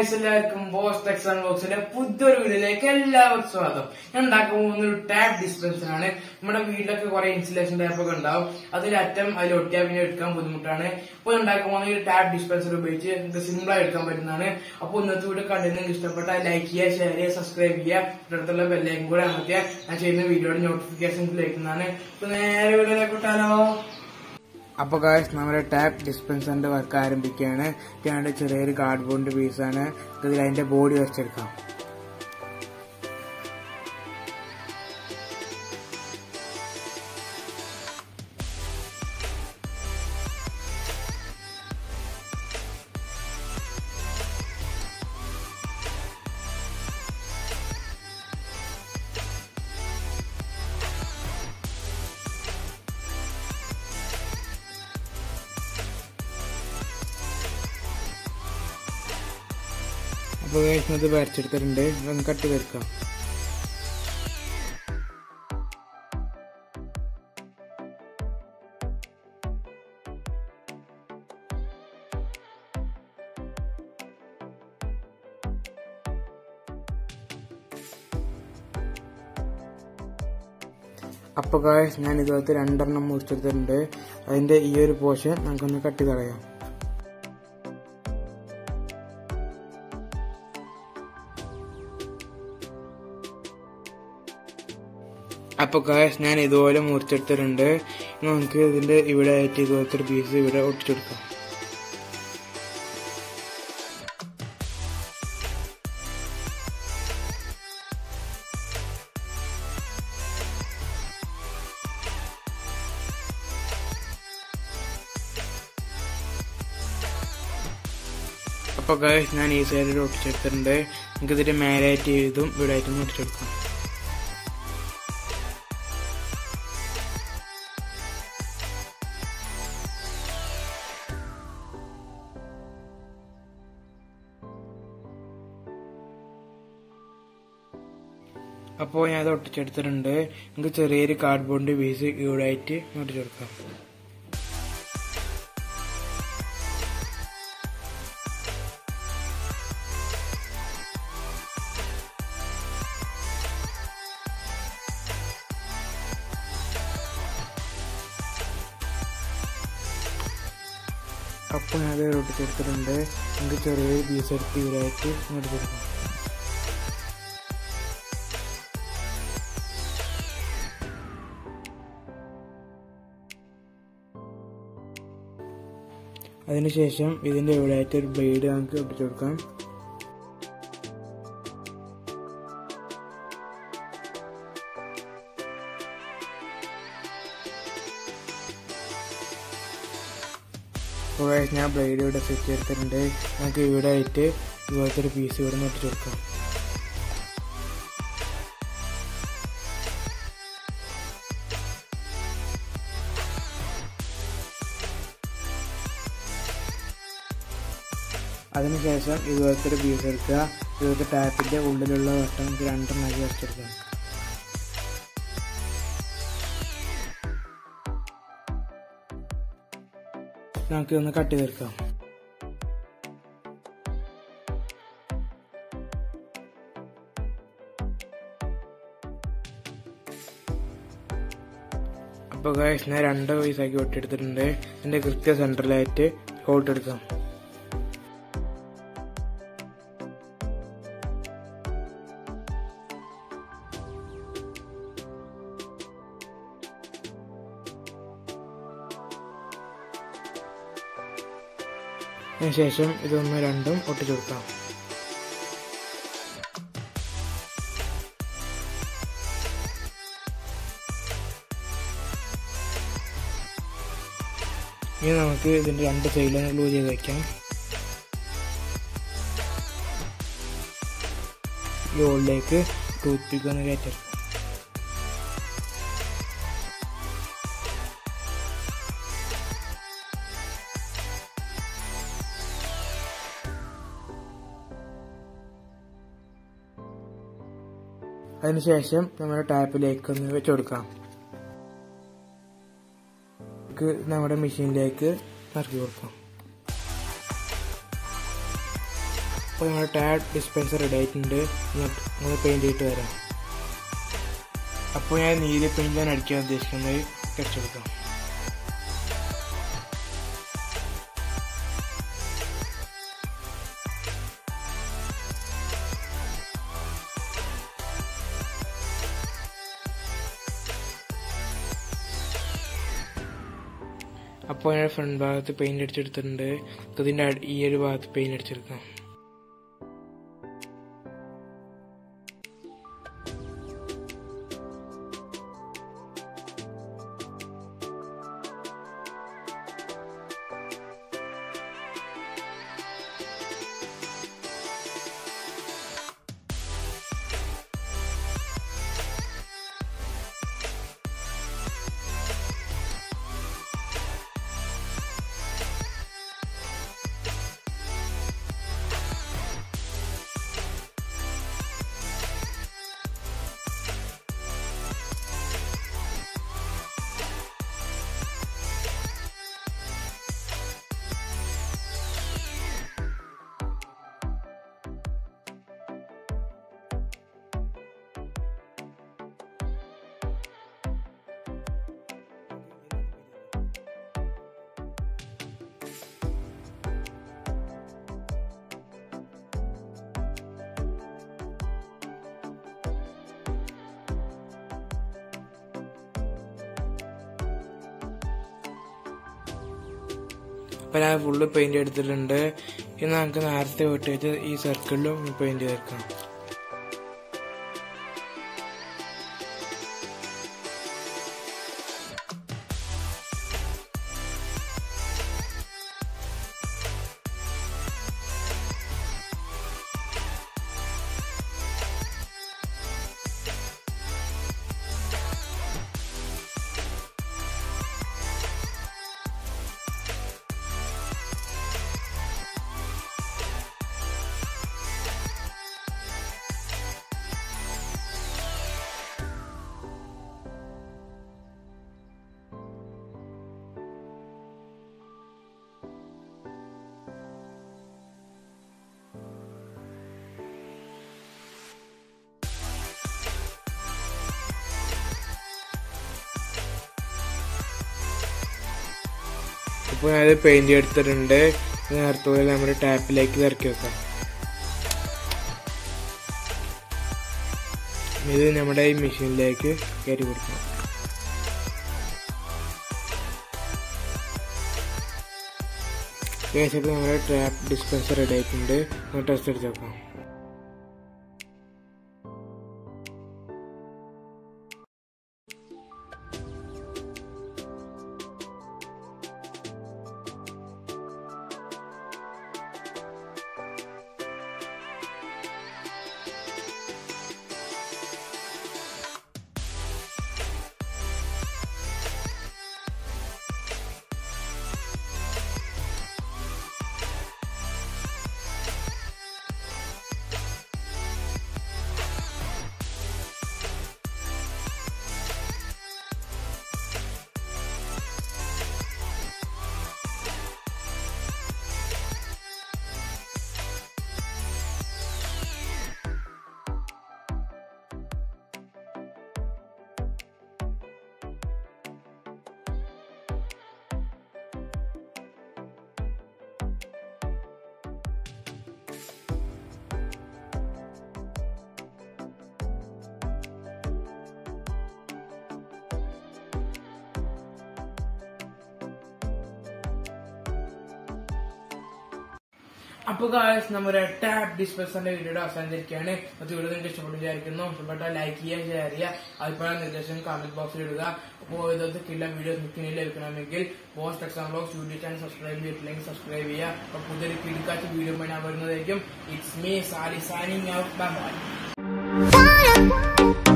Guys എല്ലാവർക്കും boss Tex ബോക്സിലെ പുതിയൊരു വീഡിയോയിലേക്ക് എല്ലാവർക്കും സ്വാഗതം ഞാൻ ഉണ്ടാക്കാൻ പോകുന്ന ഒരു ടാപ്പ് ഡിസ്പെൻസർ ആണ് നമ്മുടെ വീട്ടിലൊക്കെ കുറെ ഇൻസുലേഷൻ ടാപ്പ് ഒക്കെ ഉണ്ടാവും അതിൽ അറ്റം അതിൽ ഒട്ടിയാൽ പിന്നെ എടുക്കാൻ ബുദ്ധിമുട്ടാണ് അപ്പോൾ ഉണ്ടാക്കാൻ പോകുന്ന ഒരു ടാപ്പ് ഡിസ്പെൻസർ ഉപയോഗിച്ച് നമുക്ക് സിമ്പിൾ ആയി എടുക്കാൻ പറ്റുന്നതാണ് അപ്പോൾ ഇന്നത്തെ വീഡിയോ കണ്ടു നിങ്ങൾക്ക് ഇഷ്ടപ്പെട്ടാൽ ലൈക്ക് ചെയ്യുക ഷെയർ ചെയ്യുക സബ്സ്ക്രൈബ് ചെയ്യുക അടുത്തുള്ള ബെല്ലൈക്കും കൂടെ അമർത്തിയാൽ ഞാൻ ചെയ്യുന്ന വീഡിയോയുടെ നോട്ടിഫിക്കേഷൻ ലഭിക്കുന്നതാണ് ഇപ്പൊ നേരെ വീഡിയോയിലേക്ക് വിട്ടാലോ അപ്പൊ ഗായ്സ് നമ്മുടെ ടാപ്പ് ഡിസ്പെൻസറിന്റെ വർക്ക് ആരംഭിക്കുകയാണ് ഇതിന്റെ ചെറിയൊരു കാർഡ് ബോർഡ് പീസാണ് ഇതിൽ അതിന്റെ ബോഡി വെച്ചെടുക്കാം അപ്പോൾ ഗായ്സ് ഇത് വരച്ചെടുത്തിട്ടുണ്ട് ഒന്ന് കട്ട് വരക്കാം അപ്പൊ ഗായ്സ് ഞാൻ ഇതുപോലത്തെ രണ്ടെണ്ണം മുറിച്ചെടുത്തിട്ടുണ്ട് അതിന്റെ ഈ ഒരു പോർഷൻ നമുക്കൊന്ന് കട്ട് കളയാം അപ്പൊ ഗായ്സ് ഞാൻ ഇതുപോലെ മുറിച്ചെടുത്തിട്ടുണ്ട് ഇനി നമുക്ക് ഇതിന്റെ ഇവിടെ ആയിട്ട് ഇതുപോലത്തെ ഒരു പീസ് ഇവിടെ ഒട്ടിച്ചെടുക്കാം അപ്പൊ ഗായ്സ് ഞാൻ ഈ സൈഡിൽ ഒട്ടിച്ചെടുത്തിട്ടുണ്ട് നമുക്ക് ഇതിന്റെ മേലായിട്ട് ഇതും ഇവിടെ ആയിട്ടും ഒട്ടിച്ചെടുക്കാം അപ്പോൾ ഞാൻ അത് ഒട്ടിച്ചെടുത്തിട്ടുണ്ട് നമുക്ക് ചെറിയൊരു കാർഡ്ബോർഡിന്റെ പീസ് ഇവിടെ ആയിട്ട് ഒട്ടിച്ചെടുക്കാം അപ്പോൾ ഞാൻ അത് ഒട്ടിച്ചെടുത്തിട്ടുണ്ട് നമുക്ക് ചെറിയൊരു പീസ് എടുത്ത് ഇവിടെ ആയിട്ട് ഒട്ടിച്ചെടുക്കാം അതിനുശേഷം ഇതിന്റെ ഇവിടെ ആയിട്ട് ഒരു ബ്ലേഡ് നമുക്ക് ഒട്ടിച്ചു കൊടുക്കാം അപ്പോൾ ഞാൻ ബ്ലേഡ് ഇവിടെ സെറ്റ് ചെയ്തിട്ടുണ്ട് നമുക്ക് ഇവിടെ ആയിട്ട് ഇതുപോലത്തെ ഒരു പീസ് ഇവിടെ നിന്ന് ഒട്ടിച്ചു കൊടുക്കാം അതിനുശേഷം ഇതുപോലത്തെ ഒരു പീസ് എടുക്കുക ഇതുപോലത്തെ ടാപ്പിന്റെ ഉള്ളിലുള്ള വട്ടം നമുക്ക് രണ്ടെണ്ണമാക്കി വരച്ചെടുക്കാം നമുക്ക് ഒന്ന് കട്ട് ചെയ്തെടുക്കാം അപ്പോൾ ഗായ്സ് ഞാൻ രണ്ട് പീസാക്കി ഒട്ടിയെടുത്തിട്ടുണ്ട് ഇതിന്റെ കൃത്യ സെൻട്രലായിട്ട് ഹോൾട്ട് എടുക്കാം അതിനുശേഷം ഇതൊന്ന് രണ്ടും ഒട്ടിച്ചു കൊടുക്കാം ഇനി നമുക്ക് ഇതിന്റെ രണ്ട് സൈഡിലും ഗ്ലൂ ചെയ്ത് വെക്കാം ഈ ഹോളിലേക്ക് ടൂത്ത് പിക്ക് ഒന്ന് കയറ്റെടുക്കാം അതിനുശേഷം നമ്മുടെ ടാപ്പിലേക്ക് ഒന്ന് വെച്ച് കൊടുക്കാം നമുക്ക് നമ്മുടെ മെഷീനിലേക്ക് ഇറക്കി കൊടുക്കാം അപ്പോൾ നമ്മുടെ ടാബ് ഡിസ്പെൻസർ റെഡി ആയിട്ടുണ്ട് നമ്മൾ പെയിൻറ് ചെയ്തിട്ട് വരാം അപ്പോൾ ഞാൻ നീല പെയിൻ്റാണ് അടിക്കാൻ ഉദ്ദേശിക്കുന്നത് അടിച്ചെടുക്കാം അപ്പോൾ ഞാൻ ഫ്രണ്ട് ഭാഗത്ത് പെയിന്റ് അടിച്ചെടുത്തിട്ടുണ്ട് ഇതിന്റെ അടി- ഈ ഒരു ഭാഗത്ത് പെയിന്റ് അടിച്ചെടുക്കാം അപ്പോൾ ഞാൻ ഫുള്ള് പെയിന്റ് എടുത്തിട്ടുണ്ട് ഇനി നമുക്ക് നേരത്തെ വിട്ടിട്ട് ഈ സർക്കിളിലും പെയിന്റ് ചേർക്കാം ഇപ്പോൾ ഞാനത് പെയിന്റ് എടുത്തിട്ടുണ്ട് നേരത്തെ പോലെ നമ്മുടെ ടാപ്പിലേക്ക് ഇറക്കി വെക്കാം ഇത് നമ്മുടെ ഈ മെഷീനിലേക്ക് കയറ്റി കൊടുക്കാം കേസൊക്കെ നമ്മുടെ ട്രാപ്പ് ഡിസ്പെൻസർ റെഡി ആയിട്ടുണ്ട് ടെസ്റ്റ് എടുത്ത് നോക്കാം അപ്പൊ ഗായ്സ് നമ്മുടെ ടാപ്പ് ഡിസ്പെൻസറിന്റെ വീഡിയോയുടെ അവസാനിച്ചിരിക്കുകയാണ് അത് വീഡിയോ നിങ്ങൾക്ക് ഇഷ്ടപ്പെട്ടു വിചാരിക്കുന്നു ഇഷ്ടപ്പെട്ട ലൈക്ക് ചെയ്യുക ഷെയർ ചെയ്യുക അഭിപ്രായ നിർദ്ദേശം കമന്റ് ബോക്സിൽ ഇടുക അപ്പോൾ ഇതൊക്കെ കില്ല വീഡിയോ നിങ്ങൾക്ക് ലഭിക്കണമെങ്കിൽ post exam blogs YouTube channel subscribe ചെയ്തിട്ടില്ലെങ്കിൽ സബ്സ്ക്രൈബ് ചെയ്യുക അപ്പൊ പുതിയൊരു കിടക്കാച്ച വീഡിയോ ഞാൻ വരുന്നതായിരിക്കും it's me Sari signing out bye Bye.